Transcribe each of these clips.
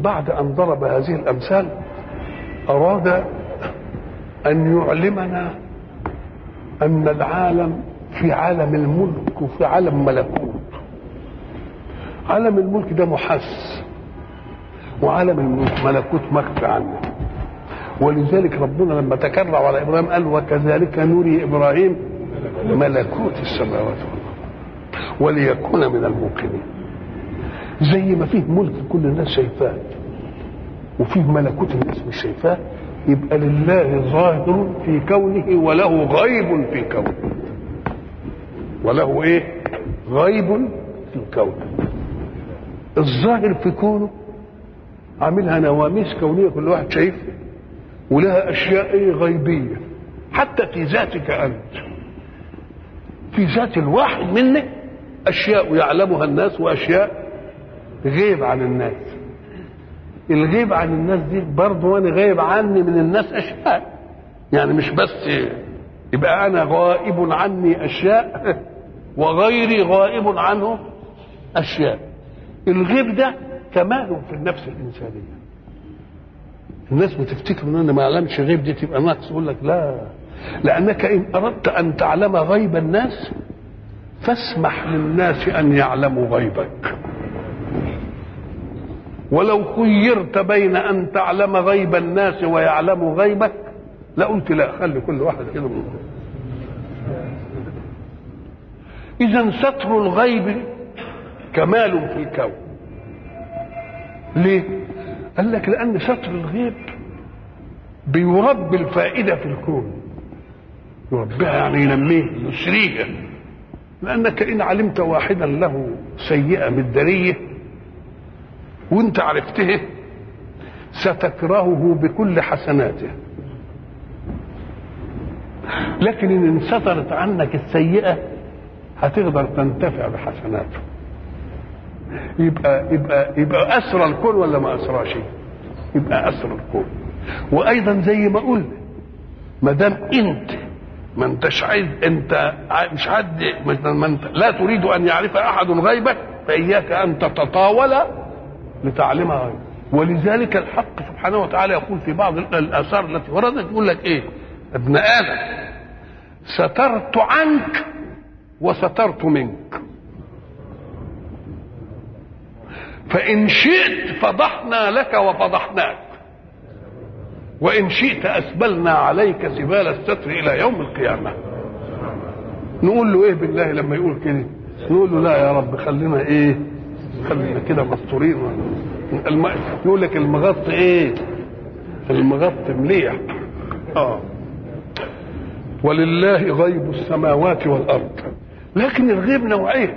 بعد أن ضرب هذه الأمثال أراد أن يعلمنا أن العالم في عالم الملك وفي عالم ملكوت عالم الملك ده محس وعالم الملك ملكوت مخفي عنه ولذلك ربنا لما تكرر على ابراهيم قال وكذلك نري ابراهيم ملكوت السماوات والارض وليكون من الموقنين زي ما فيه ملك كل الناس شايفاه وفيه ملكوت الناس مش شايفاه يبقى لله ظاهر في كونه وله غيب في كونه وله ايه غيب في كونه الظاهر في كونه عاملها نواميس كونيه كل واحد شايفها ولها اشياء ايه غيبيه حتى في ذاتك انت في ذات الواحد منك اشياء يعلمها الناس واشياء غيب عن الناس الغيب عن الناس دي برضه وانا غايب عني من الناس اشياء يعني مش بس يبقى انا غائب عني اشياء وغيري غائب عنه اشياء الغيب ده كمال في النفس الانسانيه الناس بتفتكر ان انا ما اعلمش غيب دي تبقى ناقص يقول لك لا لانك ان اردت ان تعلم غيب الناس فاسمح للناس ان يعلموا غيبك ولو خيرت بين ان تعلم غيب الناس ويعلموا غيبك لقلت لا خلي كل واحد كده من اذا ستر الغيب كمال في الكون ليه قال لك لان ستر الغيب بيربي الفائده في الكون يربيها يعني ينميه يسريها لانك ان علمت واحدا له سيئه مداريه وانت عرفته ستكرهه بكل حسناته لكن ان انسترت عنك السيئه هتقدر تنتفع بحسناته يبقى يبقى يبقى اسرى الكون ولا ما اسراش يبقى اسرى الكون وايضا زي ما قلنا ما دام انت ما انتش عايز انت مش حد ما انت لا تريد ان يعرف احد غيبك فاياك ان تتطاول لتعلمها غيبك ولذلك الحق سبحانه وتعالى يقول في بعض الاثار التي وردت يقول لك ايه ابن ادم سترت عنك وسترت منك فإن شئت فضحنا لك وفضحناك وإن شئت أسبلنا عليك سبال الستر إلى يوم القيامة نقول له إيه بالله لما يقول كده نقول له لا يا رب خلينا إيه خلينا كده مستورين الم... يقول لك المغط إيه المغط مليح آه ولله غيب السماوات والأرض لكن الغيب نوعين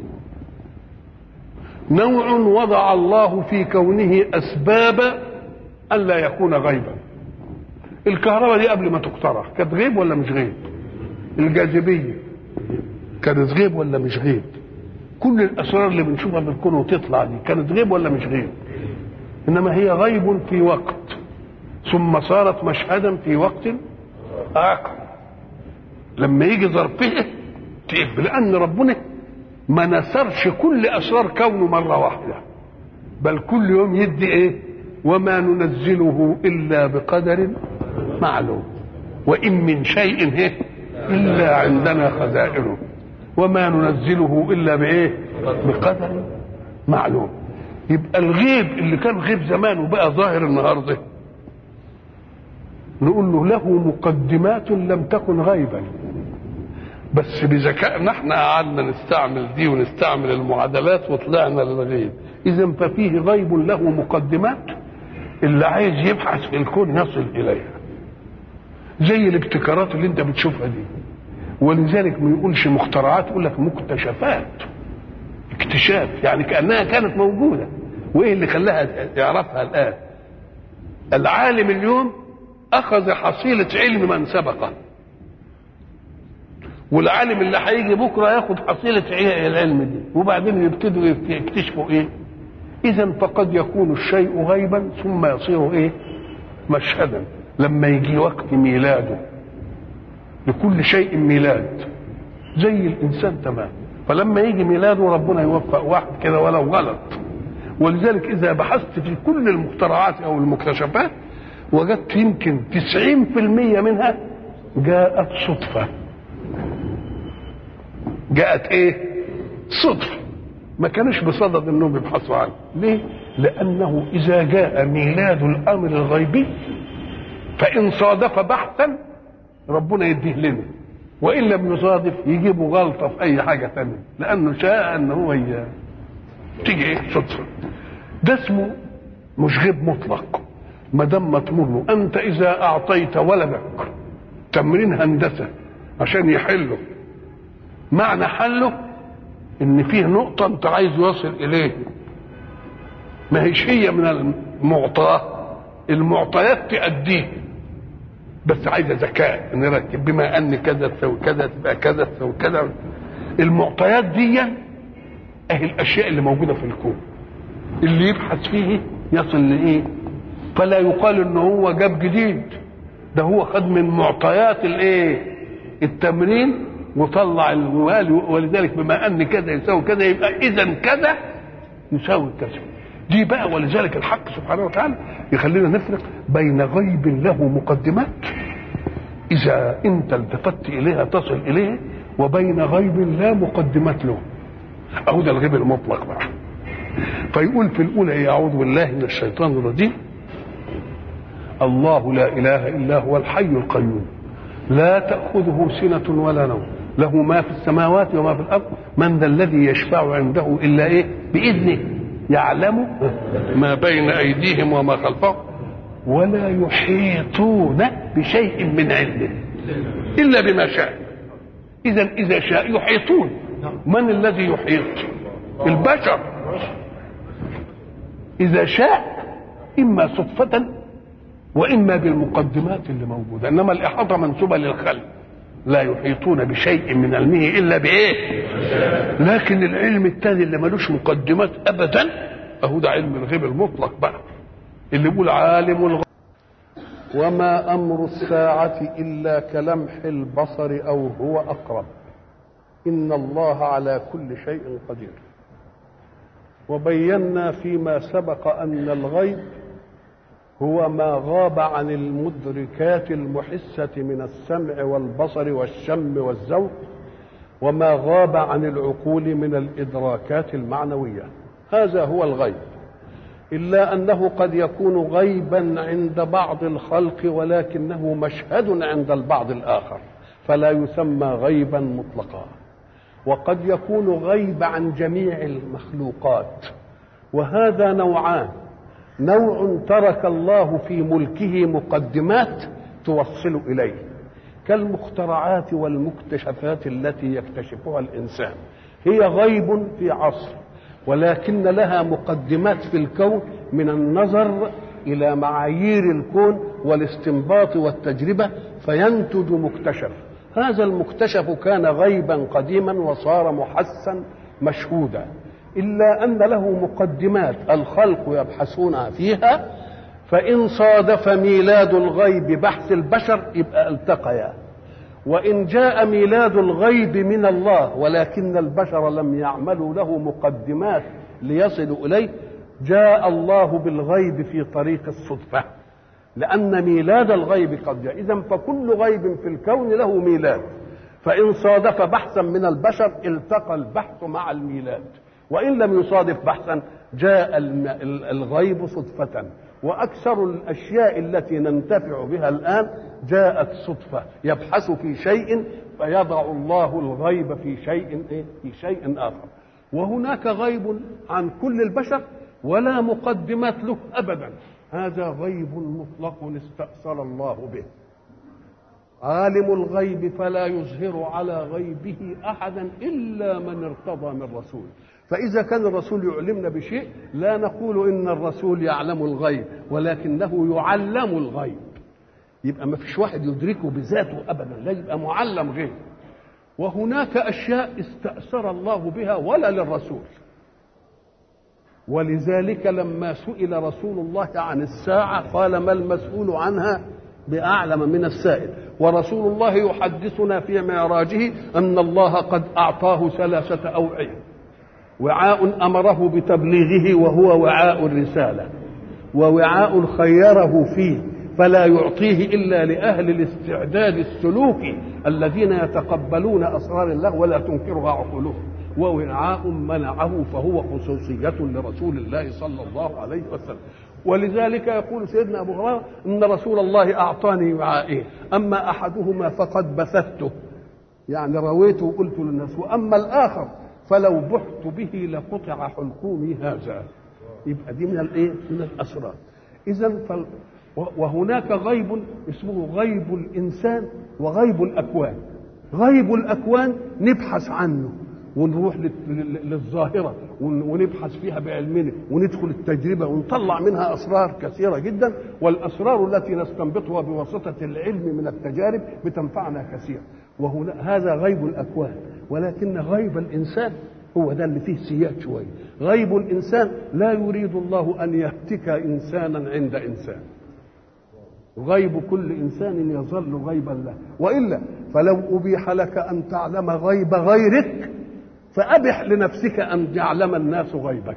نوع وضع الله في كونه اسباب الا يكون غيبا الكهرباء دي قبل ما تخترع كانت غيب ولا مش غيب الجاذبيه كانت غيب ولا مش غيب كل الاسرار اللي بنشوفها في الكون وتطلع دي كانت غيب ولا مش غيب انما هي غيب في وقت ثم صارت مشهدا في وقت اخر لما يجي ظرفه تقف لان ربنا ما نثرش كل اسرار كونه مره واحده بل كل يوم يدي ايه وما ننزله الا بقدر معلوم وان من شيء إيه الا عندنا خزائنه وما ننزله الا بايه بقدر معلوم يبقى الغيب اللي كان غيب زمان وبقى ظاهر النهارده نقول له له مقدمات لم تكن غيبا بس بذكائنا احنا قعدنا نستعمل دي ونستعمل المعادلات وطلعنا للغيب اذا ففيه غيب له مقدمات اللي عايز يبحث في الكون يصل اليها زي الابتكارات اللي انت بتشوفها دي ولذلك ما يقولش مخترعات يقول لك مكتشفات اكتشاف يعني كانها كانت موجوده وايه اللي خلاها يعرفها الان العالم اليوم اخذ حصيله علم من سبقه والعالم اللي هيجي بكره ياخد حصيله العلم دي وبعدين يبتدوا يكتشفوا ايه اذا فقد يكون الشيء غيبا ثم يصير ايه مشهدا لما يجي وقت ميلاده لكل شيء ميلاد زي الانسان تمام فلما يجي ميلاده ربنا يوفق واحد كده ولو غلط ولذلك إذا بحثت في كل المخترعات أو المكتشفات وجدت يمكن 90% منها جاءت صدفة جاءت ايه صدفة ما كانوش بصدد انهم يبحثوا عنه ليه لانه اذا جاء ميلاد الامر الغيبي فان صادف بحثا ربنا يديه لنا وان لم يصادف يجيبوا غلطه في اي حاجه ثانيه لانه شاء ان هو ي... تيجي ايه صدفه ده اسمه مش غيب مطلق ما دام مطمور له انت اذا اعطيت ولدك تمرين هندسه عشان يحله معنى حله ان فيه نقطه انت عايز يوصل اليه ما هيش هي من المعطاه المعطيات تأديه بس عايزه ذكاء نركب بما ان كذا تسوي كذا تبقى كذا تسوي كذا المعطيات دي اهي الاشياء اللي موجوده في الكون اللي يبحث فيه يصل لايه فلا يقال ان هو جاب جديد ده هو خد من معطيات الايه التمرين وطلع الموال ولذلك بما ان كذا يساوي كذا يبقى اذا كذا يساوي كذا دي بقى ولذلك الحق سبحانه وتعالى يخلينا نفرق بين غيب له مقدمات اذا انت التفت اليها تصل اليه وبين غيب لا مقدمات له اهو ده الغيب المطلق بقى فيقول في الاولى يعوذ بالله من الشيطان الرجيم الله لا اله الا هو الحي القيوم لا تاخذه سنه ولا نوم له ما في السماوات وما في الارض من ذا الذي يشفع عنده الا ايه باذنه يعلم ما بين ايديهم وما خلفهم ولا يحيطون بشيء من علمه الا بما شاء اذا اذا شاء يحيطون من الذي يحيط البشر اذا شاء اما صدفه واما بالمقدمات اللي موجوده انما الاحاطه منسوبه للخلق لا يحيطون بشيء من علمه الا بايه لكن العلم الثاني اللي ملوش مقدمات ابدا اهو ده علم الغيب المطلق بقى اللي يقول عالم الغيب وما امر الساعه الا كلمح البصر او هو اقرب ان الله على كل شيء قدير وبينا فيما سبق ان الغيب هو ما غاب عن المدركات المحسة من السمع والبصر والشم والذوق وما غاب عن العقول من الإدراكات المعنوية هذا هو الغيب إلا أنه قد يكون غيبا عند بعض الخلق ولكنه مشهد عند البعض الآخر فلا يسمى غيبا مطلقا وقد يكون غيب عن جميع المخلوقات وهذا نوعان نوع ترك الله في ملكه مقدمات توصل اليه كالمخترعات والمكتشفات التي يكتشفها الانسان هي غيب في عصر ولكن لها مقدمات في الكون من النظر الى معايير الكون والاستنباط والتجربه فينتج مكتشف هذا المكتشف كان غيبا قديما وصار محسا مشهودا إلا أن له مقدمات الخلق يبحثون فيها فإن صادف ميلاد الغيب بحث البشر يبقى التقيا وإن جاء ميلاد الغيب من الله ولكن البشر لم يعملوا له مقدمات ليصلوا إليه جاء الله بالغيب في طريق الصدفة لأن ميلاد الغيب قد جاء إذا فكل غيب في الكون له ميلاد فإن صادف بحثا من البشر التقى البحث مع الميلاد وإن لم يصادف بحثا جاء الغيب صدفة وأكثر الأشياء التي ننتفع بها الآن جاءت صدفة يبحث في شيء فيضع الله الغيب في شيء في شيء آخر وهناك غيب عن كل البشر ولا مقدمات له أبدا هذا غيب مطلق استأثر الله به عالم الغيب فلا يظهر على غيبه أحدا إلا من ارتضى من رسول فإذا كان الرسول يعلمنا بشيء لا نقول إن الرسول يعلم الغيب ولكنه يعلم الغيب يبقى ما فيش واحد يدركه بذاته أبدا لا يبقى معلم غيب وهناك أشياء استأثر الله بها ولا للرسول ولذلك لما سئل رسول الله عن الساعة قال ما المسؤول عنها بأعلم من السائل ورسول الله يحدثنا في معراجه أن الله قد أعطاه ثلاثة أوعية وعاء امره بتبليغه وهو وعاء الرساله ووعاء خيره فيه فلا يعطيه الا لاهل الاستعداد السلوكي الذين يتقبلون اسرار الله ولا تنكرها عقولهم ووعاء منعه فهو خصوصيه لرسول الله صلى الله عليه وسلم ولذلك يقول سيدنا ابو هريره ان رسول الله اعطاني وعائين اما احدهما فقد بثته يعني رويته وقلت للناس واما الاخر فلو بحت به لقطع حلقومي هذا يبقى دي من الايه من الاسرار اذا فال... وهناك غيب اسمه غيب الانسان وغيب الاكوان غيب الاكوان نبحث عنه ونروح للظاهرة ونبحث فيها بعلمنا وندخل التجربة ونطلع منها أسرار كثيرة جدا والأسرار التي نستنبطها بواسطة العلم من التجارب بتنفعنا كثيرا وهنا هذا غيب الأكوان ولكن غيب الإنسان هو ده اللي فيه سياد شوية غيب الإنسان لا يريد الله أن يهتك إنسانا عند إنسان غيب كل إنسان يظل غيبا له وإلا فلو أبيح لك أن تعلم غيب غيرك فأبح لنفسك أن يعلم الناس غيبك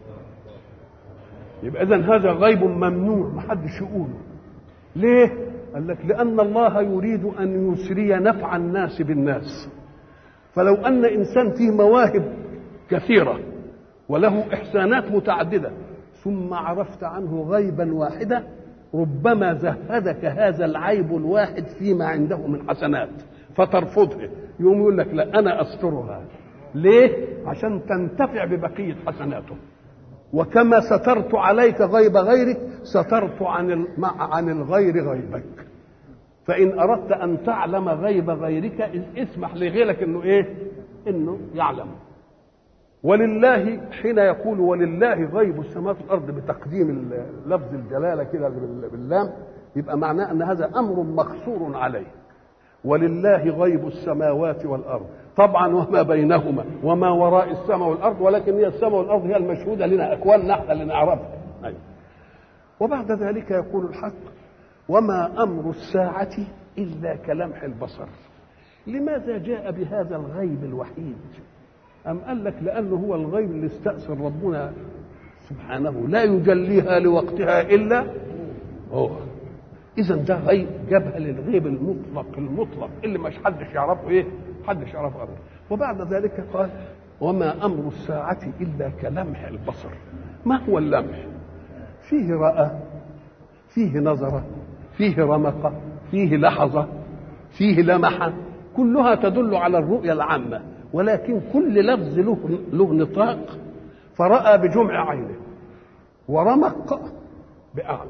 يبقى إذا هذا غيب ممنوع محدش يقوله ليه؟ قال لك لأن الله يريد أن يسري نفع الناس بالناس فلو أن إنسان فيه مواهب كثيرة وله إحسانات متعددة ثم عرفت عنه غيبا واحدا ربما زهدك هذا العيب الواحد فيما عنده من حسنات فترفضه يقوم يقول لك لا أنا أسترها ليه؟ عشان تنتفع ببقية حسناته وكما سترت عليك غيب غيرك سترت عن عن الغير غيبك فإن أردت أن تعلم غيب غيرك اسمح لغيرك إنه إيه؟ إنه يعلم ولله حين يقول ولله غيب السماوات والأرض بتقديم لفظ الجلالة كده باللام يبقى معناه أن هذا أمر مقصور عليه ولله غيب السماوات والارض طبعا وما بينهما وما وراء السماء والارض ولكن هي السماء والارض هي المشهوده لنا اكوان نحن اللي نعرفها أيوة. وبعد ذلك يقول الحق وما امر الساعه الا كلمح البصر لماذا جاء بهذا الغيب الوحيد أم قال لك لأنه هو الغيب اللي استأثر ربنا سبحانه لا يجليها لوقتها إلا هو اذا ده غيب جابها للغيب المطلق المطلق اللي مش حدش يعرفه ايه حدش يعرفه ابدا وبعد ذلك قال وما امر الساعه الا كلمح البصر ما هو اللمح فيه راى فيه نظر فيه رمق فيه لحظه فيه لمح كلها تدل على الرؤيه العامه ولكن كل لفظ له له نطاق فراى بجمع عينه ورمق باعلى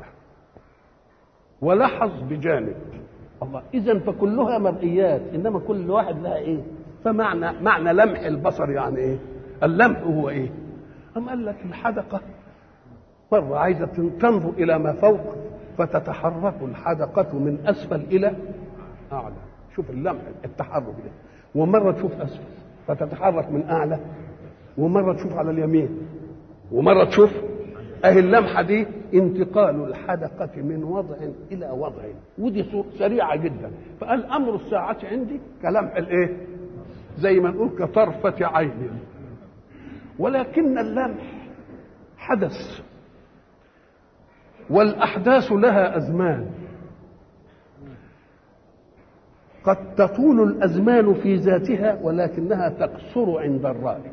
ولحظ بجانب الله اذا فكلها مرئيات انما كل واحد لها ايه فمعنى معنى لمح البصر يعني ايه اللمح هو ايه أم قال لك الحدقة مرة عايزة تنظر إلى ما فوق فتتحرك الحدقة من أسفل إلى أعلى شوف اللمح التحرك ده ومرة تشوف أسفل فتتحرك من أعلى ومرة تشوف على اليمين ومرة تشوف اهي اللمحه دي انتقال الحدقه من وضع الى وضع ودي سريعه جدا فقال امر الساعه عندي كلمح الايه زي ما نقول كطرفه عين ولكن اللمح حدث والاحداث لها ازمان قد تطول الازمان في ذاتها ولكنها تقصر عند الرائي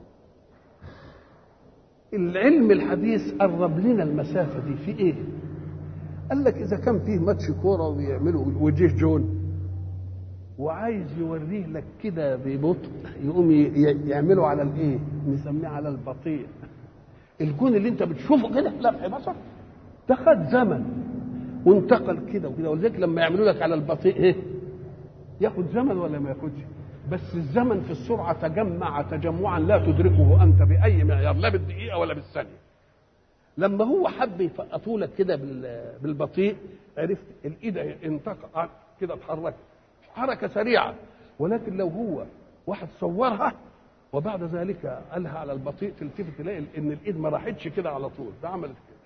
العلم الحديث قرب لنا المسافة دي في ايه قال لك اذا كان فيه ماتش كورة ويعملوا وجيه جون وعايز يوريه لك كده ببطء يقوم يعملوا على الايه نسميه على البطيء الجون اللي انت بتشوفه كده لمح بصر ده خد زمن وانتقل كده وكده ولذلك لما يعملوا لك على البطيء ايه ياخد زمن ولا ما ياخدش بس الزمن في السرعة تجمع تجمعا لا تدركه أنت بأي معيار لا بالدقيقة ولا بالثانية لما هو حب يفقطوا لك كده بالبطيء عرفت الإيد انتقل كده اتحركت حركة سريعة ولكن لو هو واحد صورها وبعد ذلك قالها على البطيء تلتفت تلاقي ان الايد ما راحتش كده على طول ده عملت كده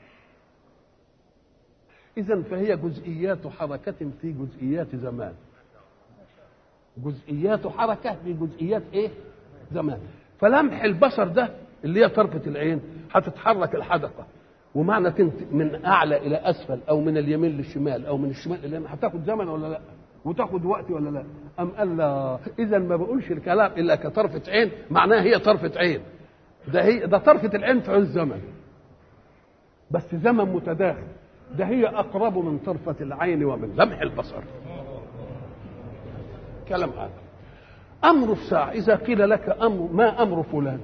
اذا فهي جزئيات حركة في جزئيات زمان جزئيات حركة في جزئيات ايه زمان فلمح البصر ده اللي هي طرفة العين هتتحرك الحدقة ومعنى انت من اعلى الى اسفل او من اليمين للشمال او من الشمال الى اليمين هتاخد زمن ولا لا؟ وتاخد وقت ولا لا؟ ام قال لا اذا ما بقولش الكلام الا كطرفة عين معناها هي طرفة عين ده هي ده طرفة العين في الزمن بس زمن متداخل ده هي اقرب من طرفة العين ومن لمح البصر كلام هذا امر الساعة اذا قيل لك امر ما امر فلان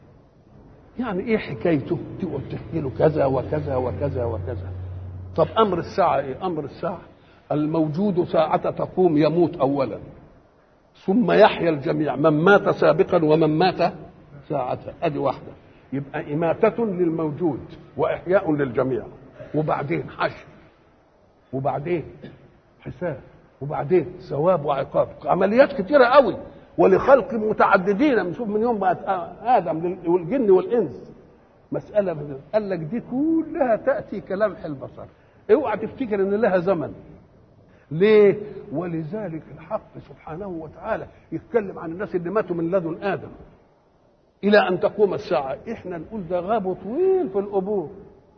يعني ايه حكايته تقعد تحكي له كذا وكذا وكذا وكذا طب امر الساعه ايه امر الساعه الموجود ساعة تقوم يموت اولا ثم يحيا الجميع من مات سابقا ومن مات ساعة ادي واحدة يبقى إماتة للموجود وإحياء للجميع وبعدين حشر وبعدين حساب وبعدين ثواب وعقاب عمليات كتيرة قوي ولخلق متعددين نشوف من يوم بقت ادم والجن والانس مساله من قال لك دي كلها تاتي كلمح البصر اوعى تفتكر ان لها زمن ليه ولذلك الحق سبحانه وتعالى يتكلم عن الناس اللي ماتوا من لدن ادم الى ان تقوم الساعه احنا نقول ده غاب طويل في القبور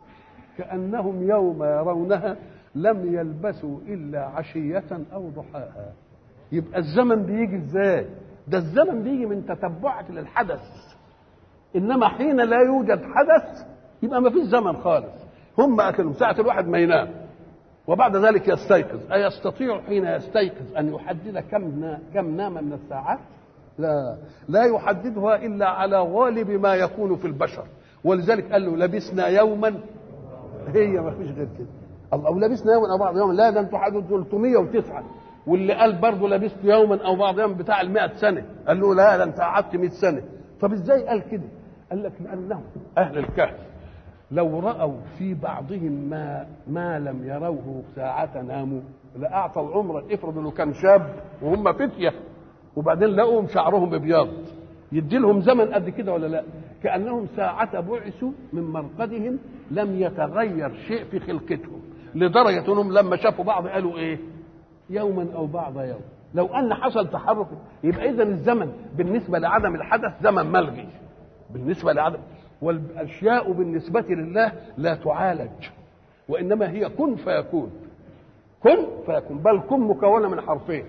كانهم يوم يرونها لم يلبثوا الا عشيه او ضحاها يبقى الزمن بيجي ازاي ده الزمن بيجي من تتبعك للحدث انما حين لا يوجد حدث يبقى ما فيش زمن خالص هم اكلوا ساعه الواحد ما ينام وبعد ذلك يستيقظ أيستطيع حين يستيقظ أن يحدد كم كم نام من الساعات؟ لا لا يحددها إلا على غالب ما يكون في البشر ولذلك قال له لبسنا يوما هي ما فيش غير كده الله او لبسنا يوما او بعض يوم لا ده انتوا حددوا 309 واللي قال برضه لبست يوما او بعض يوم بتاع ال 100 سنه قال له لا ده انت قعدت 100 سنه طب ازاي قال كده؟ قال لك لانهم اهل الكهف لو راوا في بعضهم ما ما لم يروه ساعة ناموا لاعطى العمر افرض انه كان شاب وهم فتيه وبعدين لقوهم شعرهم ابيض يدي لهم زمن قد كده ولا لا؟ كانهم ساعة بعثوا من مرقدهم لم يتغير شيء في خلقتهم لدرجة انهم لما شافوا بعض قالوا ايه؟ يوما او بعض يوم لو ان حصل تحرك يبقى اذا الزمن بالنسبه لعدم الحدث زمن ملغي بالنسبه لعدم والاشياء بالنسبه لله لا تعالج وانما هي كن فيكون كن فيكون بل كن مكونه من حرفين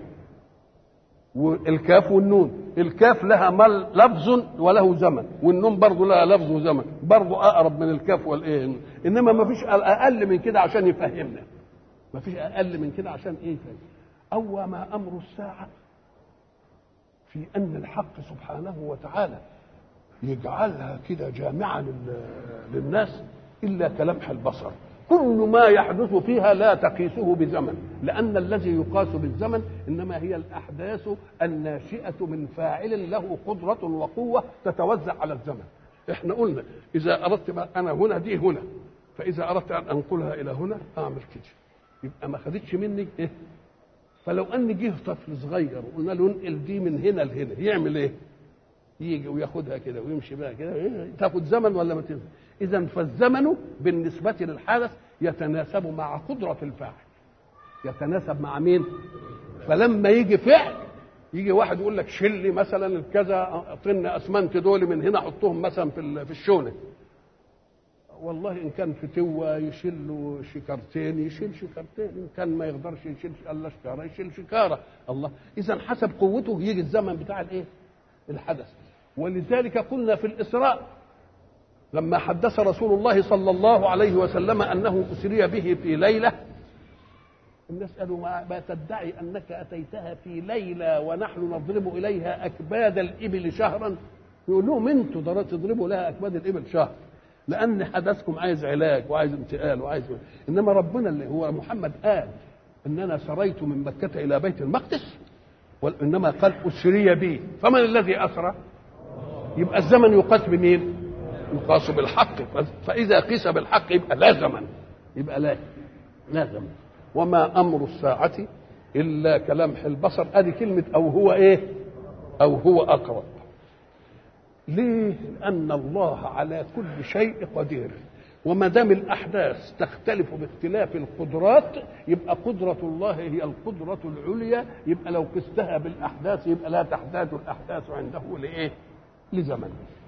والكاف والنون الكاف لها مل لفظ وله زمن والنون برضه لها لفظ وزمن برضه اقرب من الكاف والايه انما ما فيش اقل من كده عشان يفهمنا ما فيش اقل من كده عشان ايه يفهم او ما امر الساعه في ان الحق سبحانه وتعالى يجعلها كده جامعه للناس الا كلمح البصر كل ما يحدث فيها لا تقيسه بزمن لأن الذي يقاس بالزمن إنما هي الأحداث الناشئة من فاعل له قدرة وقوة تتوزع على الزمن إحنا قلنا إذا أردت ما أنا هنا دي هنا فإذا أردت أن أنقلها إلى هنا أعمل كده يبقى ما خدتش مني إيه فلو أن جه طفل صغير وقلنا له انقل دي من هنا لهنا يعمل إيه يجي وياخدها كده ويمشي بقى كده تاخد زمن ولا ما تاخد اذا فالزمن بالنسبه للحدث يتناسب مع قدره الفاعل يتناسب مع مين فلما يجي فعل يجي واحد يقول لك شيل لي مثلا الكذا طن اسمنت دول من هنا حطهم مثلا في في الشونه والله ان كان في توه يشيل له شكارتين يشيل شكارتين ان كان ما يقدرش يشيل الا شكاره يشيل شكاره الله اذا حسب قوته يجي الزمن بتاع الايه الحدث ولذلك قلنا في الإسراء لما حدث رسول الله صلى الله عليه وسلم أنه أسري به في ليلة الناس قالوا ما تدعي أنك أتيتها في ليلة ونحن نضرب إليها أكباد الإبل شهرا يقول لهم أنتوا تضربوا لها أكباد الإبل شهر لأن حدثكم عايز علاج وعايز انتقال وعايز إنما ربنا اللي هو محمد قال إن أنا سريت من مكة إلى بيت المقدس وإنما قال أسري بي فمن الذي أسرى يبقى الزمن يقاس بمين يقاس بالحق فإذا قيس بالحق يبقى لا زمن يبقى لا لا زمن وما أمر الساعة إلا كلمح البصر أدي كلمة أو هو إيه أو هو أقرب ليه لأن الله على كل شيء قدير وما دام الاحداث تختلف باختلاف القدرات يبقى قدره الله هي القدره العليا يبقى لو قستها بالاحداث يبقى لا تحتاج الاحداث عنده لايه؟ لزمن